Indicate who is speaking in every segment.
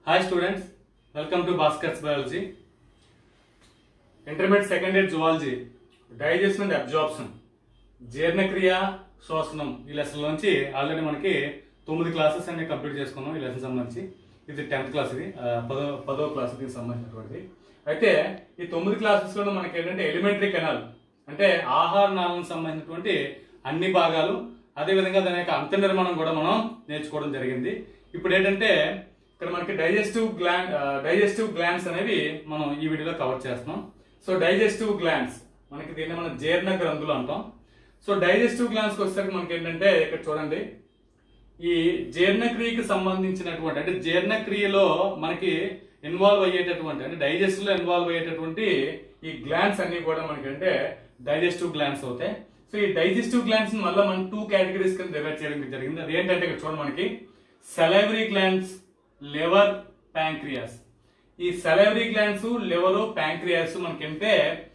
Speaker 1: Hi students welcome to Bhaskar's biology intermediate second year zoology digestion and absorption జీర్ణక్రియ శ్వాసనం ఈ lesson నుంచి already మనకి తొమ్మిది క్లాసెస్ అన్ని కంప్లీట్ చేసుకున్నాం ఈ లెసన్ సంబంధించి ఇది టెన్త్ క్లాస్ ఇది ఆ, పదో పదో క్లాస్ దీనికి సంబంధించినటువంటిది అయితే ఈ తొమ్మిది క్లాసెస్ లో మనకి ఏంటంటే ఎలిమెంటరీ కెనాల్ అంటే ఆహార నాళానికి సంబంధించినటువంటి అన్ని భాగాలు అదేవిధంగా దాని యొక్క అంత నిర్మాణం కూడా మనం నేర్చుకోవడం జరిగింది ఇప్పుడు ఏంటంటే ఇక్కడ మనకి డైజెస్టివ్ గ్లాండ్ డైజెస్టివ్ గ్లాండ్స్ అనేవి మనం ఈ వీడియోలో కవర్ చేస్తున్నాం సో డైజెస్టివ్ గ్లాండ్స్ మనకి దీన్ని మనం జీర్ణ గ్రంథులు అంటాం సో డైజెస్టివ్ గ్లాండ్స్కి వచ్చేసరికి మనకి ఏంటంటే ఇక్కడ చూడండి ఈ జీర్ణక్రియకి సంబంధించినటువంటి అంటే జీర్ణక్రియలో మనకి ఇన్వాల్వ్ అయ్యేటటువంటి అంటే డైజెస్ట్ లో ఇన్వాల్వ్ అయ్యేటటువంటి ఈ గ్లాండ్స్ అన్ని కూడా మనకి అంటే డైజెస్టివ్ గ్లాండ్స్ అవుతాయి సో ఈ డైజెస్టివ్ గ్లాండ్స్ మళ్ళీ మనం టూ కేటగిరీస్ కింద డివైడ్ చేయడం జరిగింది అది ఏంటంటే ఇక్కడ చూడండి మనకి సెలైవరీ గ్లాండ్స్ లివర్ ప్యాంక్రియాస్ ఈ సెలైవరీ గ్లాండ్స్ లివర్ ప్యాంక్రియాస్ మనకంటే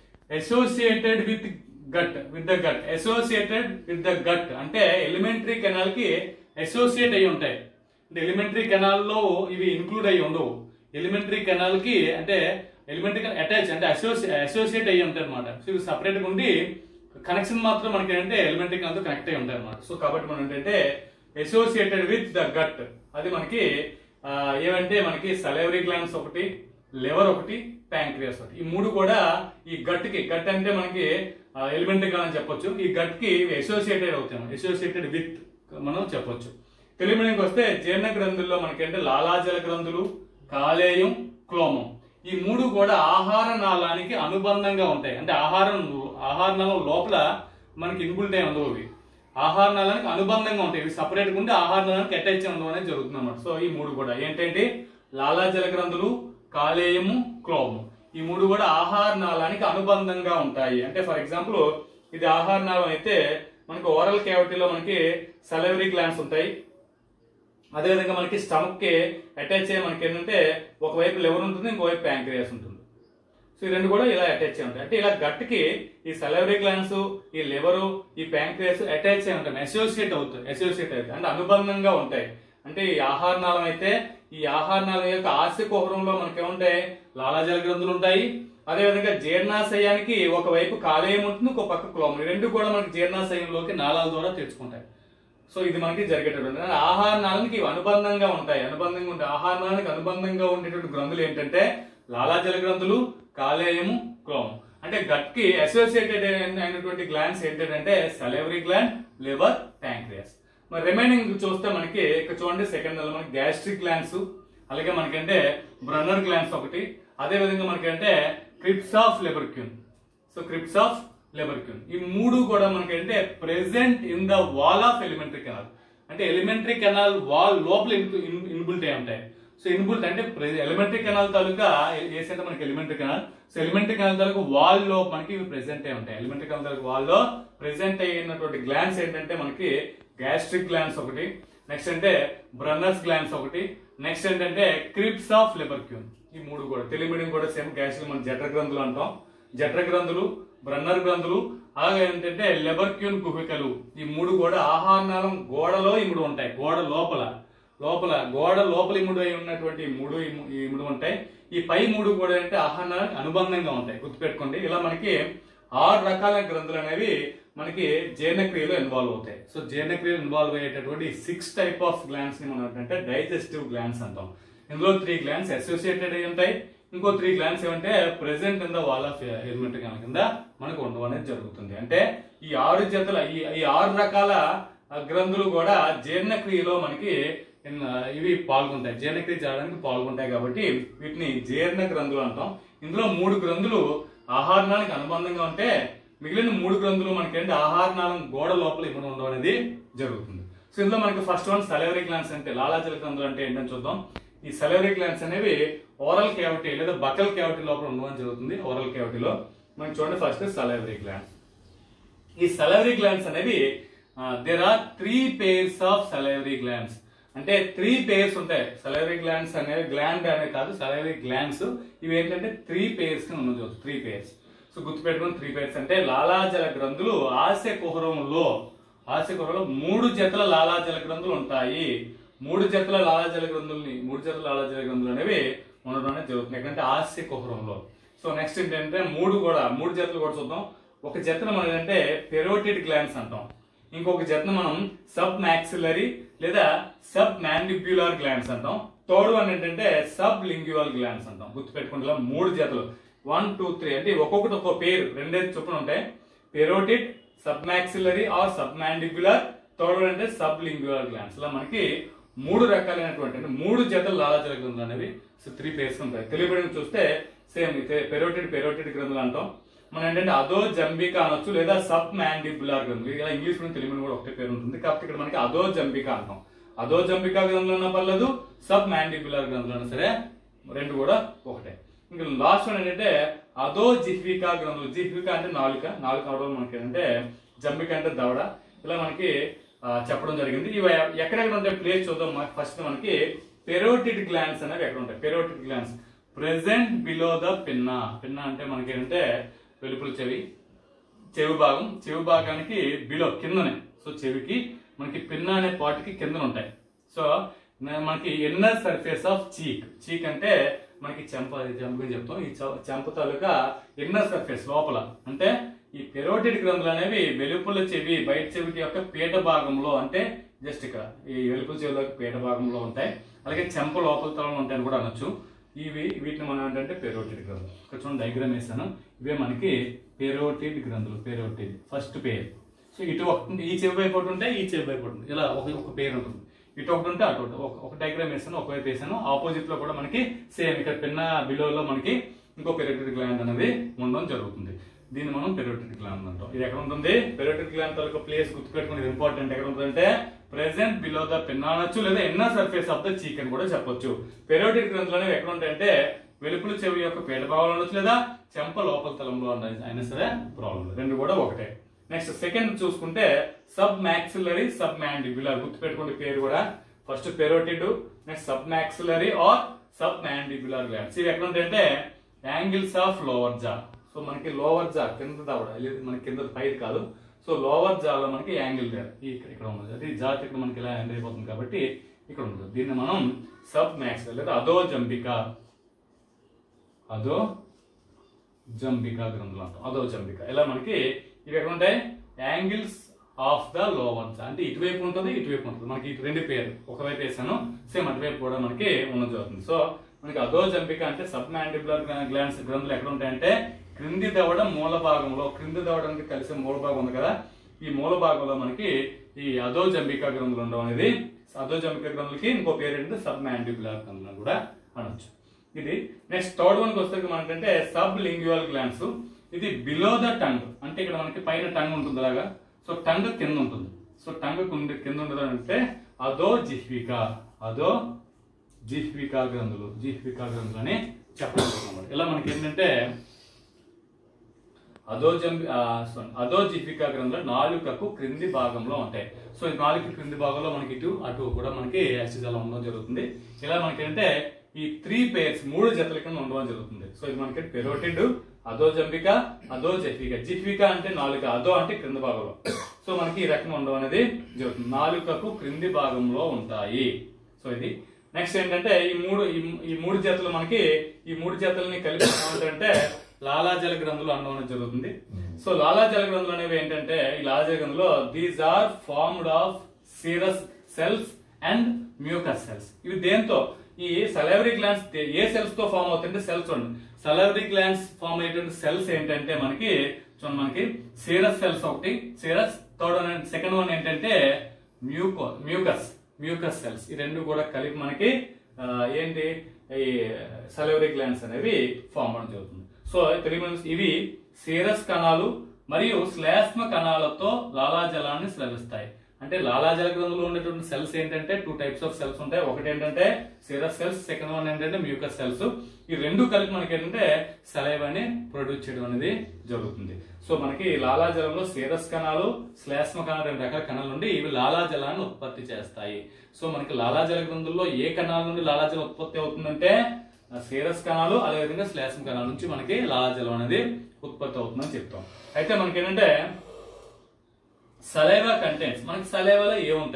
Speaker 1: associated with gut with the gut associated with the gut అంటే ఎలిమెంటరీ కెనాల్ కి అసోసియేట్ అయి ఉంటాయి అంటే ఎలిమెంటరీ కెనాల్ లో ఇవి ఇంక్లూడ్ అయి ఉండవు ఎలిమెంటరీ కెనాల్ కి అంటే ఎలిమెంటరీ అటాచ్ అంటే అసోసియే అసోసియేట్ అయ్యి ఉంటాయి అనమాట సో ఇవి సపరేట్ గా ఉండి కనెక్షన్ మాత్రం మనకి ఏంటంటే ఎలిమెంటరీ కెనాల్ తో కనెక్ట్ అయి ఉంటాయి అనమాట సో కాబట్టి మనం ఏంటంటే అసోసియేటెడ్ విత్ ద గట్ అది మనకి ఆ, ఏమంటే మనకి సలైవరీ గ్లాండ్స్ ఒకటి లివర్ ఒకటి ప్యాంక్రియాస్ ఒకటి ఈ మూడు కూడా ఈ గట్ కి గట్ అంటే మనకి ఎలిమెంటరీ అని చెప్పొచ్చు ఈ గట్ కి అసోసియేటెడ్ అవుతాయి అసోసియేటెడ్ విత్ మనం చెప్పొచ్చు తెలుగు మీడియంకి వస్తే జీర్ణ గ్రంథుల్లో మనకంటే లాలాజల గ్రంథులు కాలేయం క్లోమం ఈ మూడు కూడా ఆహార నాళానికి అనుబంధంగా ఉంటాయి అంటే ఆహారం ఆహార నాళం లోపల మనకి ఇన్బుల్ట్ అయి ఉండవు ఇవి ఆహార నాళానికి అనుబంధంగా ఉంటాయి ఇవి సపరేట్ ఉండి ఆహార నాళానికి అటాచ్ ఉండడం అనేది జరుగుతుంది అన్నమాట సో ఈ మూడు కూడా ఏంటంటే లాలాజల గ్రంథులు కాలేయము క్లోమం ఈ మూడు కూడా ఆహార నాళానికి అనుబంధంగా ఉంటాయి అంటే ఫర్ ఎగ్జాంపుల్ ఇది ఆహార నాళం అయితే మనకి ఓరల్ క్యావిటీలో మనకి సలైవరీ గ్లాండ్స్ ఉంటాయి అదేవిధంగా మనకి స్టమక్ కి అటాచ్ అయ్యి మనకి ఏంటంటే ఒకవైపు లివర్ ఉంటుంది ఇంకోవైపు ప్యాంక్రియాస్ ఉంటుంది సో ఈ రెండు కూడా ఇలా అటాచ్ అయి ఉంటాయి అంటే ఇలా గట్కి ఈ సలైవరీ గ్లాండ్స్ ఈ లివర్ ఈ ప్యాంక్రియాస్ అటాచ్ అయి ఉంటాయి అసోసియేట్ అవుతాయి అసోసియేట్ అవుతాయి అంటే అనుబంధంగా ఉంటాయి అంటే ఈ ఆహార నాళం అయితే ఈ ఆహార నాళం యొక్క ఆస్య కుహరంలో మనకి ఏముంటాయి లాలాజల గ్రంథులు ఉంటాయి అదేవిధంగా జీర్ణాశయానికి ఒకవైపు కాలేయం ఉంటుంది ఒక పక్క క్లోమం ఈ రెండు కూడా మనకి జీర్ణాశయంలోకి నాళాల ద్వారా తెచ్చుకుంటాయి సో ఇది మనకి జరిగేటటువంటి ఆహార నాళానికి ఇవి అనుబంధంగా ఉంటాయి అనుబంధంగా ఉంటాయి ఆహార నాళానికి అనుబంధంగా ఉండేటువంటి గ్రంథులు ఏంటంటే లాలాజల గ్రంథులు కాలేయము క్లోమం అంటే గట్ కి అసోసియేటెడ్ అయినటువంటి గ్లాండ్స్ ఏంటంటే సలైవరీ గ్లాండ్ లివర్ ప్యాంక్రియాస్ మరి రిమైనింగ్ చూస్తే మనకి ఇక్కడ చూడండి సెకండ్ నెల మనకి గ్యాస్ట్రిక్ గ్లాండ్స్ అలాగే మనకంటే బ్రన్నర్ గ్లాండ్స్ ఒకటి అదే విధంగా మనకంటే crypts of Lieberkuhn so crypts of Lieberkuhn ఈ మూడు కూడా మనకంటే present in the wall of alimentary canal అంటే ఎలిమెంటరీ కెనాల్ వాల్ లోపల ఇన్బుల్ట్ అయి ఉంటాయి సో ఇన్బుల్ట్ అంటే ఎలిమెంటరీ కెనాల్ తాలూకా ఏసైతే మనకి alimentary canal so alimentary canal తాలూకా వాల్ లో మనకి ఇవి ప్రెసెంట్ అయి ఉంటాయి ఎలిమెంటరీ కెనాల్ తాలూకా వాల్ లో ప్రెసెంట్ అయినటువంటి గ్లాండ్స్ ఏంటంటే మనకి గ్యాస్ట్రిక్ గ్లాండ్స్ ఒకటి నెక్స్ట్ అంటే బ్రన్నర్స్ గ్లాండ్స్ ఒకటి నెక్స్ట్ ఏంటంటే క్రిప్స్ ఆఫ్ లెబర్క్యూన్ ఈ మూడు కూడా తెలుగు మీడియం కూడా సేమ్ గ్యాస్ట్రిక్ మనం జఠర గ్రంథులు అంటాం జఠర గ్రంథులు బ్రన్నర్ గ్రంథులు అలాగే ఏంటంటే లెబర్క్యూన్ కుహికలు ఈ మూడు కూడా ఆహార నాళం గోడలో ఇముడు ఉంటాయి గోడ లోపల లోపల గోడ లోపల ఇముడు అయి ఉన్నటువంటి ఈ మూడు ఇము- ఈ ఇముడు ఉంటాయి ఈ పై మూడు కూడా అంటే ఆహార నాళానికి అనుబంధంగా ఉంటాయి గుర్తుపెట్టుకోండి ఇలా మనకి ఆరు రకాల గ్రంథులు అనేవి మనకి జీర్ణక్రియలో ఇన్వాల్వ్ అవుతాయి సో జీర్ణక్రియలో ఇన్వాల్వ్ అయ్యేటటువంటి సిక్స్ టైప్ ఆఫ్ గ్లాండ్స్ ని మనం ఏంటంటే డైజెస్టివ్ గ్లాండ్స్ అంటాం ఇందులో త్రీ గ్లాండ్స్ అసోసియేటెడ్ అయి ఉంటాయి ఇంకో త్రీ గ్లాండ్స్ ఏమంటే present in the wall of element కింద మనకు ఉండడం అనేది జరుగుతుంది అంటే ఈ ఆరు జతల ఈ ఈ ఆరు రకాల ఆ, గ్రంథులు కూడా జీర్ణక్రియలో మనకి ఇన్- ఇవి పాల్గొంటాయి జీర్ణక్రియ చేయడానికి పాల్గొంటాయి కాబట్టి వీటిని జీర్ణ గ్రంథులు అంటాం ఇందులో మూడు గ్రంథులు ఆహారణానికి అనుబంధంగా ఉంటే మిగిలిన మూడు గ్రంథులు మనకి ఏంటి ఆహారనాళం గోడ లోపల ఇవ్వడం ఉండడం అనేది జరుగుతుంది సో ఇందులో మనకి ఫస్ట్ వన్ సలైవరీ గ్లాన్స్ అంటే లాలాజల గ్రంథులు అంటే ఏంటని చూద్దాం ఈ సలైవరీ గ్లాన్స్ అనేవి ఓరల్ క్యావిటీ లేదా బకల్ క్యావిటీ లోపల ఉండడం జరుగుతుంది ఓరల్ క్యావిటీలో మనకి చూడండి ఫస్ట్ సలైవరీ గ్లాన్స్ ఈ సలైవరీ గ్లాండ్స్ అనేవి there are three pairs of salivary glands అంటే త్రీ పేర్స్ ఉంటాయి సలైవరీ గ్లాండ్స్ అనేవి గ్లాండ్ అనేది కాదు సలైవరీ గ్లాండ్స్ ఇవి ఏంటంటే త్రీ పేర్స్ ఉండదు త్రీ పేర్స్ సో గుర్తుపెట్టుకుని త్రీ పేర్స్ అంటే లాలాజల గ్రంథులు ఆస్య కుహరంలో ఆస్య కుహరంలో మూడు జతల లాలాజల గ్రంథులు ఉంటాయి మూడు జతల లాలాజల గ్రంథుల్ని మూడు జతల లాలాజల గ్రంథులు అనేవి ఉండడం అనేది జరుగుతుంది ఎక్కడంటే ఆస్య కుహరంలో సో నెక్స్ట్ ఏంటంటే మూడు కూడా మూడు జతలు కూడా చూద్దాం ఒక జతను మనం ఏంటంటే పెరోటిడ్ గ్లాండ్స్ అంటాం ఇంకొక జతను మనం సబ్ మ్యాక్సిలరీ లేదా సబ్ మ్యాండిబ్యులర్ గ్లాండ్స్ అంటాం థర్డ్ వన్ ఏంటంటే సబ్ లింగ్యువల్ గ్లాండ్స్ అంటాం గుర్తుపెట్టుకుంటే మూడు జతలు వన్ టూ త్రీ అంటే ఒక్కొక్కటి ఒక్కో పేరు రెండైదు చొప్పున ఉంటాయి parotid submaxillary or submandibular third one అంటే సబ్ లింగ్యువల్ గ్లాండ్స్ ఇలా మనకి మూడు రకాలైనటువంటి అంటే మూడు జతల లాలాజల గ్రంథులు అనేవి సో త్రీ పేర్స్ ఉంటాయి తెలియబడిన చూస్తే సేమ్ పెరోటిడ్ పెరోటిడ్ గ్రంథులు అంటాం మనం ఏంటంటే అదో జంబికా అనొచ్చు లేదా సబ్ మ్యాండిబులార్ గ్రంథులు ఇలా ఇంగ్లీష్ లో తెలుగు కూడా ఒకటే పేరు ఉంటుంది కాకపోతే ఇక్కడ మనకి అదో జంబికా అంటాం అదో జంబికా గ్రంథులు అన్నా పర్లేదు సబ్ మ్యాండిబులార్ గ్రంథులు అన్నా సరే రెండు కూడా ఒకటే ఇంకా లాస్ట్ వన్ ఏంటంటే అదో జిహ్వికా గ్రంథులు జిహ్వికా అంటే నాలుక నాలుక అవడం మనకి ఏంటంటే జంబిక అంటే దవడ ఇలా మనకి ఆ, చెప్పడం జరిగింది ఇవి ఎక్కడెక్కడ ఉంటాయి ప్లేస్ చూద్దాం ఫస్ట్ మనకి పెరోటిడ్ గ్లాండ్స్ అనేవి ఎక్కడ ఉంటాయి parotid glands present below the pinna pinna అంటే మనకి ఏంటంటే వెలుపుల చెవి చెవి భాగం చెవి భాగానికి బిలో కిందనే సో చెవికి మనకి పిన్న అనే పార్ట్కి కిందన ఉంటాయి సో న- మనకి inner surface of cheek cheek అంటే మనకి చెంప అది చెంప గురించి చెప్తాం ఈ చ- చెంప తాలూకా ఇన్నర్ సర్ఫేస్ లోపల అంటే ఈ పెరోటిడ్ గ్రంథులు అనేవి వెలుపల చెవి బయట చెవికి యొక్క పీట భాగంలో అంటే జస్ట్ ఇక్కడ ఈ వెలుపల చెవిలో పీట భాగంలో ఉంటాయి అలాగే చెంప లోపల తలం ఉంటాయని కూడా అనొచ్చు ఇవి వీటిని మనం ఏంటంటే పెరోటిడ్ గ్రంథులు ఇక్కడ చూడండి డైగ్రామ్ వేసాను ఇవే మనకి పెరోటిడ్ గ్రంథులు పెరోటిడ్ ఫస్ట్ పేరు సో ఇటు ఒకటి ఉంటే ఈ చెవి వైపు ఒకటి ఉంటే ఈ చెవి వైపు ఒకటి ఉంటుంది ఇలా ఒక ఒక పేరు ఉంటుంది ఇటు ఒకటి ఉంటే అటు ఒకటి ఒక- ఒక డైగ్రామ్ వేసాను ఒకవైపు వేసాను ఆపోజిట్ లో కూడా మనకి సేమ్ ఇక్కడ పిన్న బిలోలో మనకి ఇంకో పెరోటిడ్ గ్లాండ్ అనేది ఉండడం జరుగుతుంది దీన్ని మనం పెరోటిడ్ గ్లాండ్ అంటాం ఇది ఎక్కడ ఉంటుంది పెరోటిడ్ గ్లాండ్ తాలూకా ప్లేస్ గుర్తుపెట్టుకునేది ఇంపార్టెంట్ ఎక్కడ ఉంటుందంటే ప్రెసెంట్ బిలో ద పిన్ అనొచ్చు లేదా inner surface of the cheek అని కూడా చెప్పొచ్చు పెరోటిడ్ గ్రంథులు అనేవి ఎక్కడ ఉంటాయంటే వెలుపుల చెవి యొక్క పీట భాగంలో ఉండొచ్చు లేదా చెంప లోపల తలంలో ఉన్న- అయినా సరే ప్రాబ్లం లేదు. రెండు కూడా ఒకటే నెక్స్ట్ సెకండ్ చూసుకుంటే సబ్ మ్యాక్సిలరీ సబ్ మ్యాండిబులర్ గుర్తుపెట్టుకోండి పేరు కూడా first parotid next submaxillary or submandibular glands ఇవి ఎక్కడ ఉంటాయంటే angles of lower jaw so మనకి లోవర్ జా కింద దవడ ఇది మనకి కింద పైది కాదు సో లోవర్ జాలో మనకి యాంగిల్ వేరు ఈ ఇక్కడ ఇక్కడ ఉన్నది అది జా ఇక్కడ మనకి ఇలా ఎండ్ అయిపోతుంది కాబట్టి ఇక్కడ ఉంటుంది దీన్ని మనం సబ్ మ్యాక్స్ లేదా అదో జంబిక అదో జంబికా గ్రంథులు అంటాం అదో జంబిక ఇలా మనకి ఇవి ఎక్కడ ఉంటాయి యాంగిల్స్ ఆఫ్ ద లోవర్ జా అంటే ఇటువైపు ఉంటుంది ఇటువైపు ఉంటుంది మనకి ఇటు రెండు పేరు ఒకవైపు వేసాను సేమ్ అటువైపు కూడా మనకి ఉన్నది అవుతుంది సో మనకి అదో జంబిక అంటే సబ్ మ్యాండిబులర్ గ్లాండ్స్ గ్రంథులు ఎక్కడ ఉంటాయంటే క్రింది దవడ మూల భాగంలో క్రింది దవడానికి కలిసే మూల భాగం ఉంది కదా ఈ మూల భాగంలో మనకి ఈ అదో జంబికా గ్రంథులు ఉండడం అనేది అదో జంబికా గ్రంథులకి ఇంకో పేరు ఏంటంటే సబ్ మ్యాండిబులర్ గ్రంథులు అని కూడా అనొచ్చు ఇది నెక్స్ట్ థర్డ్ వన్ వస్తే మనకంటే సబ్ లింగ్యువల్ గ్లాండ్స్ ఇది బిలో ద టంగ్ అంటే ఇక్కడ మనకి పైన టంగ్ ఉంటుంది అలాగా సో టంగ్ కింద ఉంటుంది సో టంగ్ కింద ఉండదు అంటే అదో జిహ్విక అదో జిహ్వికా గ్రంథులు జిహ్వికా గ్రంథులు అని చెప్పడం ఇలా మనకి ఏంటంటే అదో జంబి ఆ, sorry, అదో జిహ్వికా గ్రంథులు నాలుకకు క్రింది భాగంలో ఉంటాయి సో ఈ నాలుగు క్రింది భాగంలో మనకి ఇటు అటు కూడా మనకి యాక్సిజల్ ఉండడం జరుగుతుంది ఇలా మనకి అంటే ఈ త్రీ పేర్స్ మూడు జతల కింద ఉండడం జరుగుతుంది సో ఇది మనకి పెరోటిడ్ అదో జంబిక అదో జిహ్విక జిహ్విక అంటే నాలుక అదో అంటే క్రింది భాగంలో సో మనకి ఈ రకంగా ఉండడం అనేది జరుగుతుంది నాలుకకు క్రింది భాగంలో ఉంటాయి సో ఇది నెక్స్ట్ ఏంటంటే ఈ మూడు ఈ- ఈ మూడు జతలు మనకి ఈ మూడు జతలని కలిపి ఏమంటారంటే లాలాజల గ్రంథులు అనడం అనేది జరుగుతుంది సో లాలాజల గ్రంథులు అనేవి ఏంటంటే ఈ లాలాజల గ్రంథులో these are formed of serous cells and mucus cells ఇవి దేంతో ఈ సలైవరీ గ్లాండ్స్ ఏ సెల్స్ తో ఫామ్ అవుతుంటే సెల్స్ చూడండి సలైవరీ గ్లాండ్స్ ఫామ్ అయ్యేటువంటి సెల్స్ ఏంటంటే మనకి చూడండి మనకి సీరస్ సెల్స్ ఒకటి serous third one second one ఏంటంటే మ్యూకో మ్యూకస్ మ్యూకస్ సెల్స్ ఈ రెండు కూడా కలిపి మనకి ఆ, ఏంటి ఈ సలైవరీ గ్లాండ్స్ అనేవి ఫామ్ అవడం జరుగుతుంది సో తెలుగు మీన్స్ ఇవి సీరస్ కణాలు మరియు శ్లేష్మ కణాలతో లాలాజలాన్ని స్రవిస్తాయి అంటే లాలాజల గ్రంథులు ఉండేటువంటి సెల్స్ ఏంటంటే టూ టైప్స్ ఆఫ్ సెల్స్ ఉంటాయి ఒకటి ఏంటంటే సిరస్ సెల్స్ సెకండ్ వన్ ఏంటంటే మ్యూకస్ సెల్స్ ఈ రెండు కలిపి మనకి ఏంటంటే సలైవాని ప్రొడ్యూస్ చేయడం అనేది జరుగుతుంది సో మనకి లాలాజలంలో సీరస్ కణాలు శ్లేష్మ కణాలు రెండు రకాల కణాలు నుండి ఇవి లాలాజలాన్ని ఉత్పత్తి చేస్తాయి సో మనకి లాలాజల గ్రంథుల్లో ఏ కణాల నుండి లాలాజలం ఉత్పత్తి అవుతుందంటే ఆ సీరస్ కణాలు అదేవిధంగా శ్లేష్మ కణాల నుంచి మనకి లాలాజలం అనేది ఉత్పత్తి అవుతుందని చెప్తాం అయితే మనకి ఏంటంటే సలైవా కంటెంట్స్ మనకి సలైవాలో ఏముంటాయి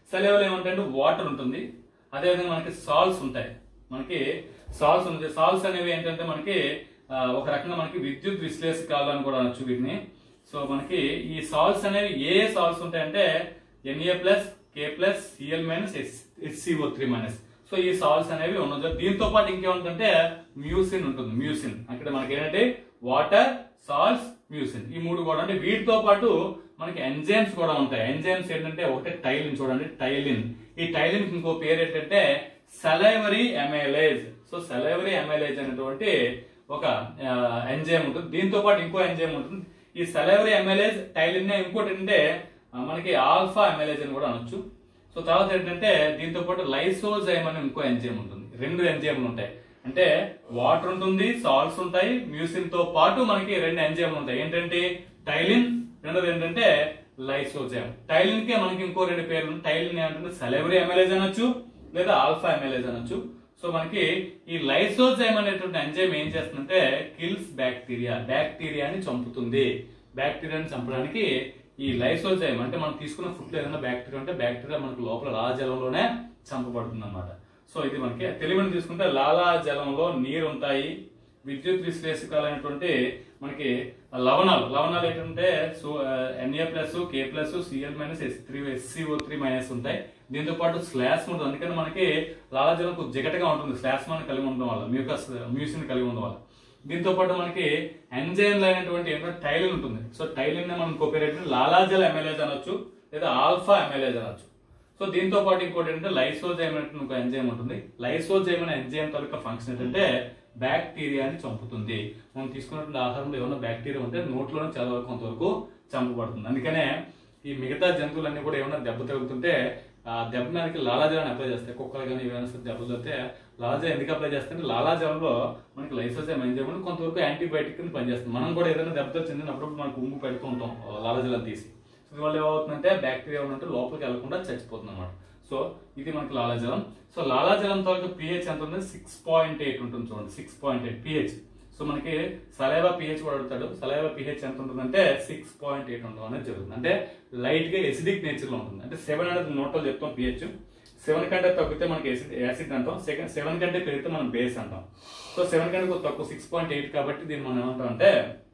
Speaker 1: సలైవాలో ఏమంటే వాటర్ ఉంటుంది అదేవిధంగా మనకి సాల్స్ ఉంటాయి మనకి సాల్స్ ఉంటాయి సాల్స్ అనేవి ఏంటంటే మనకి ఆ, ఒక రకంగా మనకి విద్యుత్ విశ్లేషకాలు అని కూడా అనొచ్చు వీటిని సో మనకి ఈ సాల్స్ అనేవి ఏ సాల్స్ ఉంటాయంటే N A plus K plus C L minus H C O three minus so ఈ సాల్స్ అనేవి ఉన్నది దీంతో పాటు ఇంకేముంటుందంటే మ్యూసిన్ ఉంటుంది మ్యూసిన్ అక్కడ మనకి ఏంటంటే వాటర్ సాల్ట్స్ మ్యూసిన్ ఈ మూడు కూడా అంటే వీటితో పాటు మనకి ఎంజైమ్స్ కూడా ఉంటాయి ఎంజైమ్స్ ఏంటంటే ఒకటే టైలిన్ చూడండి టైలిన్ ఈ టైలిన్ ఇంకో పేరు ఏంటంటే salivary amylase so salivary amylase అనేటువంటి ఒక ఎంజైమ్ ఉంటుంది దీంతో పాటు ఇంకో ఎంజైమ్ ఉంటుంది ఈ సలైవరీ ఎమైలేజ్ టైలిన్ ఇంకోటి ఏంటంటే ఆ, మనకి ఆల్ఫా ఎమైలేజ్ అని కూడా అనొచ్చు సో తర్వాత ఏంటంటే దీంతో పాటు లైసోజైమ్ అని ఇంకో ఎంజైమ్ ఉంటుంది రెండు ఎంజైమ్లు ఉంటాయి అంటే వాటర్ ఉంటుంది సాల్ట్స్ ఉంటాయి మ్యూసిన్ తో పాటు మనకి రెండు ఎంజైమ్లు ఉంటాయి ఏంటంటే టైలిన్ రెండోది ఏంటంటే లైసోజైమ్ టైలిన్ కే మనకి ఇంకో రెండు పేర్లు ఉన్నాయి. టైలిన్ ఏంటంటే సెలెవరీ ఎమ్ఎల్ఏజ్ అనొచ్చు లేదా ఆల్ఫా ఎమ్ఎల్ఏజ్ అనొచ్చు సో మనకి ఈ లైసోజైమ్ అనేటువంటి ఎంజైమ్ ఏం చేస్తుందంటే కిల్స్ బ్యాక్టీరియా బ్యాక్టీరియాని చంపుతుంది బ్యాక్టీరియాని చంపడానికి ఈ లైసోజైమ్ అంటే మనం తీసుకున్న ఫుడ్ లో ఏదైనా బ్యాక్టీరియా ఉంటే బ్యాక్టీరియా మనకు లోపల లాలాజలంలోనే చంపబడుతుంది అనమాట సో ఇది మనకి తెలివిని తీసుకుంటే లాలాజలంలో నీరు ఉంటాయి విద్యుత్ విశ్లేషకాలైనటువంటి మనకి లవణాలు లవణాలు ఏంటంటే N A plus K plus C L minus S three S C O three minus ఉంటాయి దీంతో పాటు స్లాస్ ఉంటుంది అందుకని మనకి లాలాజలం కొంచెం జిగటగా ఉంటుంది స్లాస్ మనం కలిగి ఉండడం వల్ల మ్యూకస్ మ్యూసిన్ కలిగి ఉండడం వల్ల దీంతో పాటు మనకి ఎంజైమ్ అయినటువంటి ఏంటంటే టైలిన్ ఉంటుంది సో టైలిన్ మనం ఇంకో పేరు ఏంటంటే లాలాజల్ ఎమ్మెల్యేజ్ అనొచ్చు లేదా ఆల్ఫా ఎమ్మెల్యేజ్ అనొచ్చు సో దీంతో పాటు ఇంకోటి ఏంటంటే లైసోజైమ్ అనేటువంటి ఒక ఎంజైమ్ ఉంటుంది లైసోజైమ్ అనే ఎంజైమ్ తాలూకా ఫంక్షన్ ఏంటంటే బ్యాక్టీరియాని చంపుతుంది మనం తీసుకున్నటువంటి ఆహారంలో ఏమైనా బ్యాక్టీరియా ఉంటే నోట్లోనే చాలా వరకు కొంతవరకు చంపబడుతుంది అందుకనే ఈ మిగతా జంతువులన్నీ కూడా ఏమైనా దెబ్బ తగులుతుంటే ఆ దెబ్బ మీదకి లాలాజలాన్ని అప్లై చేస్తాయి కుక్కలు కానీ ఏమైనా సరే దెబ్బలు తగిలితే లాలాజలం ఎందుకు అప్లై చేస్తే లాలాజలంలో మనకి లైసోజైమ్ ఎంజైమ్ అని కొంతవరకు యాంటీబయాటిక్ కింద పనిచేస్తుంది మనం కూడా ఏదైనా దెబ్బతో చెందినప్పుడు మనకు ఉమ్ము పెడుతూ ఉంటాం ఆ లాలాజలం తీసి సో దీనివల్ల ఏమవుతుందంటే బ్యాక్టీరియా ఉన్నట్టు లోపలికి వెళ్లకుండా చచ్చిపోతుంది అనమాట సో ఇది మనకి లాలాజలం సో లాలాజలం తాలూకు పిహెచ్ ఎంత ఉంది సిక్స్ పాయింట్ ఎయిట్ ఉంటుంది చూడండి six point eight P H so మనకి సలైవా పిహెచ్ కూడా అడుగుతాడు సలైవా పిహెచ్ ఎంత ఉంటుందంటే సిక్స్ పాయింట్ ఎయిట్ ఉండడం అనేది జరుగుతుంది అంటే లైట్ గా ఎసిడిక్ నేచర్ లో ఉంటుంది అంటే సెవెన్ అనేది నోట్లో చెప్తాం పిహెచ్ సెవెన్ కంటే తగ్గితే మనకి యాసిడ్ యాసిడ్ అంటాం సెకండ్ సెవెన్ కంటే పెరిగితే మనం బేస్ అంటాం సో సెవెన్ కంటే కొంచెం తక్కువ సిక్స్ పాయింట్ ఎయిట్ కాబట్టి దీన్ని మనం ఏమంటాం అంటే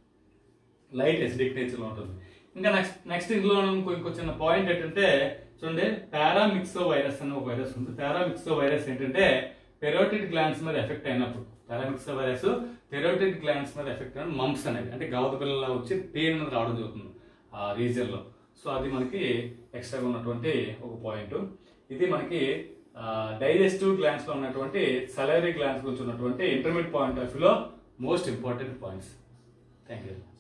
Speaker 1: లైట్ ఎసిడిక్ నేచర్ లో ఉంటుంది ఇంకా నెక్స్ట్ నెక్స్ట్ ఇందులో ఇంకో ఇంకో చిన్న పాయింట్ ఏంటంటే చూడండి పారామిక్సో వైరస్ అనే ఒక వైరస్ ఉంది పారామిక్సో వైరస్ ఏంటంటే పెరోటిడ్ గ్లాండ్స్ మీద ఎఫెక్ట్ అయినప్పుడు పారామిక్సో వైరస్ పెరోటిడ్ గ్లాండ్స్ మీద ఎఫెక్ట్ అయిన మంప్స్ అనేవి అంటే గవద పిల్లల వచ్చి పెయిన్ అనేది రావడం జరుగుతుంది ఆ రీజన్ లో సో అది మనకి ఎక్స్ట్రాగా ఉన్నటువంటి ఒక పాయింట్ ఇది మనకి డైజెస్టివ్ గ్లాండ్స్ లో ఉన్నటువంటి సలరీ గ్లాండ్స్ గురించి ఉన్నటువంటి ఇంటర్మీడియట్ పాయింట్ ఆఫ్ వ్యూలో most important points thank you